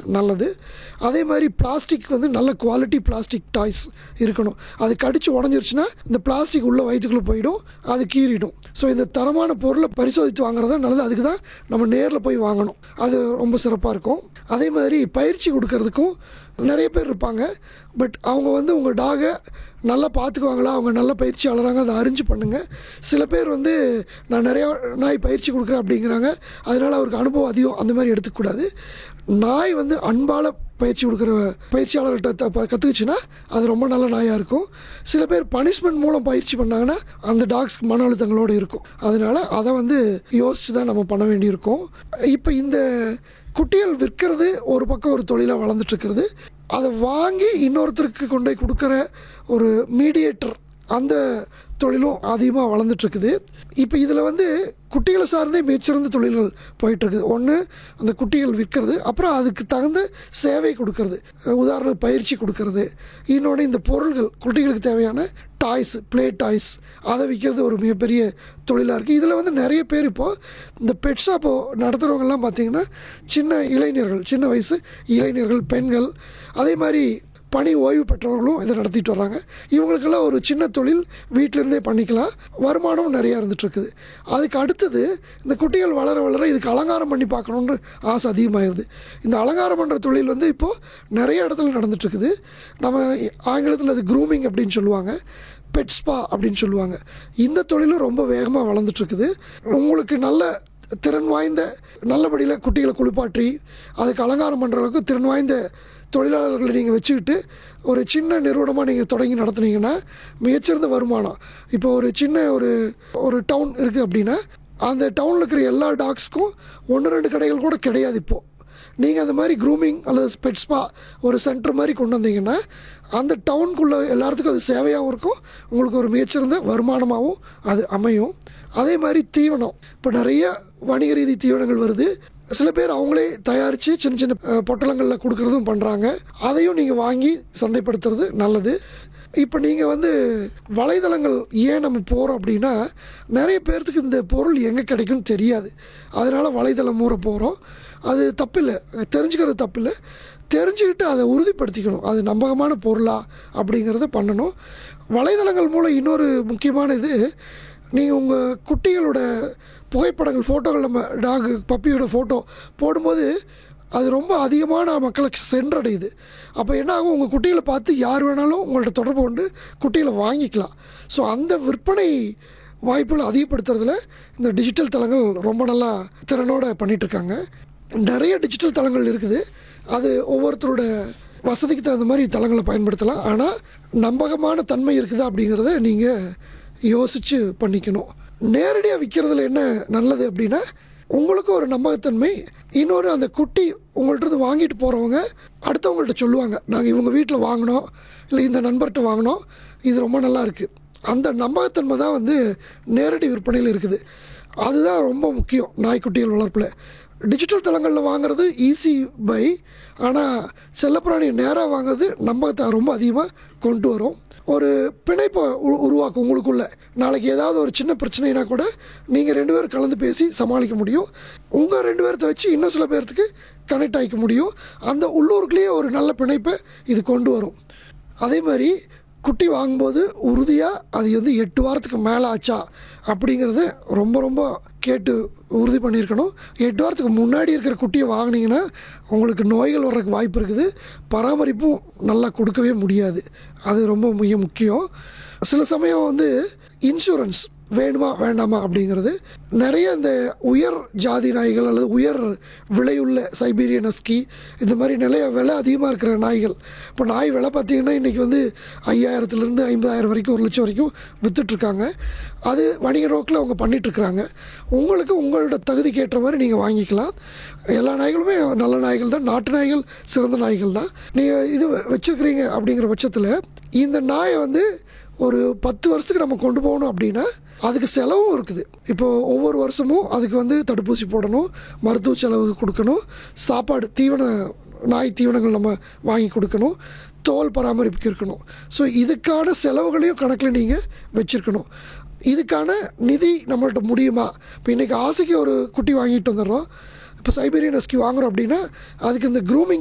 நல்லது அதே மாதிரி பிளாஸ்டிக் வந்து நல்ல குவாலிட்டி பிளாஸ்டிக் டாய்ஸ் இருக்கணும் அது கடிச்சு உடஞ்சிருச்சுன்னா இந்த பிளாஸ்டிக் உள்ள வயிற்றுக்குள்ளே போயிடும் அது கீறிடும் ஸோ இந்த தரமான பொருளை பரிசோதித்து வாங்குறது தான் நல்லது அதுக்கு தான் நம்ம நேரில் போய் வாங்கணும் அது ரொம்ப சிறப்பாக இருக்கும் அதே மாதிரி பயிற்சி கொடுக்கறதுக்கும் நிறைய பேர் இருப்பாங்க பட் அவங்க வந்து உங்கள் டாகை நல்லா பார்த்துக்குவாங்களா அவங்க நல்ல பயிற்சியாளராங்க அதை அறிஞ்சு பண்ணுங்கள் சில பேர் வந்து நான் நிறையா நாய் பயிற்சி கொடுக்குறேன் அப்படிங்கிறாங்க அதனால் அவருக்கு அனுபவம் அதிகம் அந்த மாதிரி எடுத்துக்கூடாது நாய் வந்து அன்பால் பயிற்சி கொடுக்குற பயிற்சியாளர்கிட்ட கற்றுக்குச்சுன்னா அது ரொம்ப நல்ல நாயாக இருக்கும் சில பேர் பனிஷ்மெண்ட் மூலம் பயிற்சி பண்ணாங்கன்னா அந்த டாக்ஸ்க்கு மன அழுத்தங்களோடு இருக்கும் அதனால் அதை வந்து யோசித்து தான் நம்ம பண்ண வேண்டியிருக்கும் இப்போ இந்த குட்டிகள் விற்கிறது ஒரு பக்கம் ஒரு தொழிலாக வளர்ந்துட்டு இருக்கிறது அதை வாங்கி இன்னொருத்தருக்கு கொண்டு போய் கொடுக்குற ஒரு மீடியேட்டர் அந்த தொழிலும் அதிகமாக வளர்ந்துட்டுருக்குது இப்போ இதில் வந்து குட்டிகளை சார்ந்தே மிகச்சிறந்த தொழில்கள் போயிட்டுருக்குது ஒன்று அந்த குட்டிகள் விற்கிறது அப்புறம் அதுக்கு தகுந்த சேவை கொடுக்கறது உதாரண பயிற்சி கொடுக்கறது இன்னொன்று இந்த பொருள்கள் குட்டிகளுக்கு தேவையான டாய்ஸ் ப்ளே டாய்ஸ் அதை விற்கிறது ஒரு மிகப்பெரிய தொழிலாக இருக்குது இதில் வந்து நிறைய பேர் இப்போது இந்த பெட் ஷாப்போ நடத்துகிறவங்கெல்லாம் பார்த்திங்கன்னா சின்ன இளைஞர்கள் சின்ன வயசு இளைஞர்கள் பெண்கள் அதே மாதிரி பணி ஓய்வு பெற்றவர்களும் இதை நடத்திட்டு வர்றாங்க இவங்களுக்கெல்லாம் ஒரு சின்ன தொழில் வீட்டிலேருந்தே பண்ணிக்கலாம் வருமானம் நிறையா இருந்துகிட்ருக்குது அதுக்கு அடுத்தது இந்த குட்டிகள் வளர வளர இதுக்கு அலங்காரம் பண்ணி பார்க்கணுன்ற ஆசை அதிகமாகிடுது இந்த அலங்காரம் பண்ணுற தொழில் வந்து இப்போது நிறைய இடத்துல நடந்துகிட்ருக்குது நம்ம ஆங்கிலத்தில் அது க்ரூமிங் அப்படின்னு சொல்லுவாங்க பெட் ஸ்பா அப்படின்னு சொல்லுவாங்க இந்த தொழிலும் ரொம்ப வேகமாக வளர்ந்துட்டுருக்குது உங்களுக்கு நல்ல திறன் வாய்ந்த நல்லபடியில் குட்டிகளை குளிப்பாற்றி அதுக்கு அலங்காரம் பண்ணுற அளவுக்கு திறன் வாய்ந்த தொழிலாளர்களை நீங்கள் வச்சுக்கிட்டு ஒரு சின்ன நிறுவனமாக நீங்கள் தொடங்கி நடத்துனீங்கன்னா மிகச்சிறந்த வருமானம் இப்போ ஒரு சின்ன ஒரு ஒரு டவுன் இருக்குது அப்படின்னா அந்த டவுனில் இருக்கிற எல்லா டாக்ஸ்க்கும் ஒன்று ரெண்டு கடைகள் கூட கிடையாது இப்போது நீங்கள் அந்த மாதிரி க்ரூமிங் அல்லது பெட்ஸ்பா ஒரு சென்டர் மாதிரி கொண்டு வந்தீங்கன்னா அந்த டவுனுக்குள்ளே எல்லாத்துக்கும் அது சேவையாகவும் இருக்கும் உங்களுக்கு ஒரு மிகச்சிறந்த வருமானமாகவும் அது அமையும் அதே மாதிரி தீவனம் இப்போ நிறைய வணிக ரீதி தீவனங்கள் வருது சில பேர் அவங்களே தயாரித்து சின்ன சின்ன அஹ், பொட்டலங்களில் கொடுக்குறதும் பண்ணுறாங்க அதையும் நீங்கள் வாங்கி சந்தைப்படுத்துறது நல்லது இப்போ நீங்கள் வந்து வலைதளங்கள் ஏன் நம்ம போகிறோம் அப்படின்னா நிறைய பேர்த்துக்கு இந்த பொருள் எங்கே கிடைக்கும்னு தெரியாது அதனால் வலைதளம் மூற போகிறோம் அது தப்பில்லை தெரிஞ்சுக்கிறது தப்பில்லை தெரிஞ்சுக்கிட்டு அதை உறுதிப்படுத்திக்கணும் அது நம்பகமான பொருளா அப்படிங்கிறத பண்ணணும் வலைதளங்கள் மூலம் இன்னொரு முக்கியமான இது நீங்கள் உங்கள் குட்டிகளோட புகைப்படங்கள் ஃபோட்டோகள் நம்ம டாக் பப்பியோட ஃபோட்டோ போடும்போது அது ரொம்ப அதிகமான மக்களுக்கு சென்றடையுது அப்போ என்ன ஆகும் உங்கள் குட்டிகளை பார்த்து யார் வேணாலும் உங்கள்ட்ட தொடர்பு கொண்டு குட்டிகளை வாங்கிக்கலாம் ஸோ அந்த விற்பனை வாய்ப்புகளை அதிகப்படுத்துறதுல இந்த டிஜிட்டல் தளங்கள் ரொம்ப நல்லா திறனோட பண்ணிகிட்ருக்காங்க நிறைய டிஜிட்டல் தளங்கள் இருக்குது அது ஒவ்வொருத்தரோட வசதிக்கு தகுந்த மாதிரி தளங்களை பயன்படுத்தலாம் ஆனால் நம்பகமான தன்மை இருக்குதா அப்படிங்கிறத நீங்கள் யோசித்து பண்ணிக்கணும் நேரடியாக விற்கிறதுல என்ன நல்லது அப்படின்னா உங்களுக்கு ஒரு நம்பகத்தன்மை இன்னொரு அந்த குட்டி உங்கள்ட்ட இருந்து வாங்கிட்டு போகிறவங்க அடுத்தவங்கள்ட்ட சொல்லுவாங்க நாங்கள் இவங்க வீட்டில் வாங்கினோம் இல்லை இந்த நண்பர்கிட்ட வாங்கினோம் இது ரொம்ப நல்லா இருக்குது அந்த நம்பகத்தன்மை தான் வந்து நேரடி விற்பனையில் இருக்குது அதுதான் ரொம்ப முக்கியம் நாய்க்குட்டிகள் வளர்ப்பில் டிஜிட்டல் தளங்களில் வாங்குறது ஈஸி பை ஆனால் செல்லப்பிராணி நேராக வாங்குறது நம்பகத்தை ரொம்ப அதிகமாக கொண்டு வரும் ஒரு பிணைப்பை உ- உருவாக்கும் உங்களுக்குள்ள நாளைக்கு ஏதாவது ஒரு சின்ன பிரச்சனைனா கூட நீங்கள் ரெண்டு பேரும் கலந்து பேசி சமாளிக்க முடியும் உங்கள் ரெண்டு பேர்த்த வச்சு இன்னும் சில பேர்த்துக்கு கனெக்ட் ஆகிக்க முடியும் அந்த உள்ளூருக்குள்ளேயே ஒரு நல்ல பிணைப்பை இது கொண்டு வரும் அதே மாதிரி குட்டி வாங்கும்போது உறுதியாக அது வந்து எட்டு வாரத்துக்கு மேலே ஆச்சா அப்படிங்கிறத ரொம்ப ரொம்ப கேட்டு உறுதி பண்ணியிருக்கணும் எட்டு வாரத்துக்கு முன்னாடி இருக்கிற குட்டியை வாங்கினீங்கன்னா உங்களுக்கு நோய்கள் வர்றதுக்கு வாய்ப்பு இருக்குது பராமரிப்பும் நல்லா கொடுக்கவே முடியாது அது ரொம்ப மிக முக்கியம் சில சமயம் வந்து இன்சூரன்ஸ் வேணுமா வேண்டாமா அப்படிங்கிறது நிறைய இந்த உயர் ஜாதி நாய்கள் அல்லது உயர் விலையுள்ள சைபீரியன் ஹஸ்கி இந்த மாதிரி நிறைய விலை அதிகமாக இருக்கிற நாய்கள் இப்போ நாய் விலை பார்த்தீங்கன்னா இன்றைக்கி வந்து ஐயாயிரத்துலேருந்து ஐம்பதாயிரம் வரைக்கும் ஒரு லட்சம் வரைக்கும் விற்றுட்ருக்காங்க அது வணிக நோக்கில் அவங்க பண்ணிகிட்ருக்குறாங்க உங்களுக்கு உங்களோட தகுதிக்கு ஏற்ற மாதிரி நீங்கள் வாங்கிக்கலாம் எல்லா நாய்களுமே நல்ல நாய்கள் தான் நாட்டு நாய்கள் சிறந்த நாய்கள் தான் நீங்கள் இது வச்சுருக்கிறீங்க அப்படிங்கிற பட்சத்தில் இந்த நாயை வந்து ஒரு பத்து வருஷத்துக்கு நம்ம கொண்டு போகணும் அப்படின்னா அதுக்கு செலவும் இருக்குது இப்போ ஒவ்வொரு வருஷமும் அதுக்கு வந்து தடுப்பூசி போடணும் மருத்துவ செலவு கொடுக்கணும் சாப்பாடு தீவன நாய் தீவனங்கள் நம்ம வாங்கி கொடுக்கணும் தோல் பராமரிப்புக்கு இருக்கணும் ஸோ இதுக்கான செலவுகளையும் கணக்கில் நீங்கள் வச்சுருக்கணும் இதுக்கான நிதி நம்மள்ட்ட முடியுமா இப்போ இன்றைக்கி ஆசைக்கு ஒரு குட்டி வாங்கிட்டு வந்துடுறோம் இப்போ சைபீரியன் ஹஸ்கி வாங்குறோம் அப்படின்னா அதுக்கு இந்த க்ரூமிங்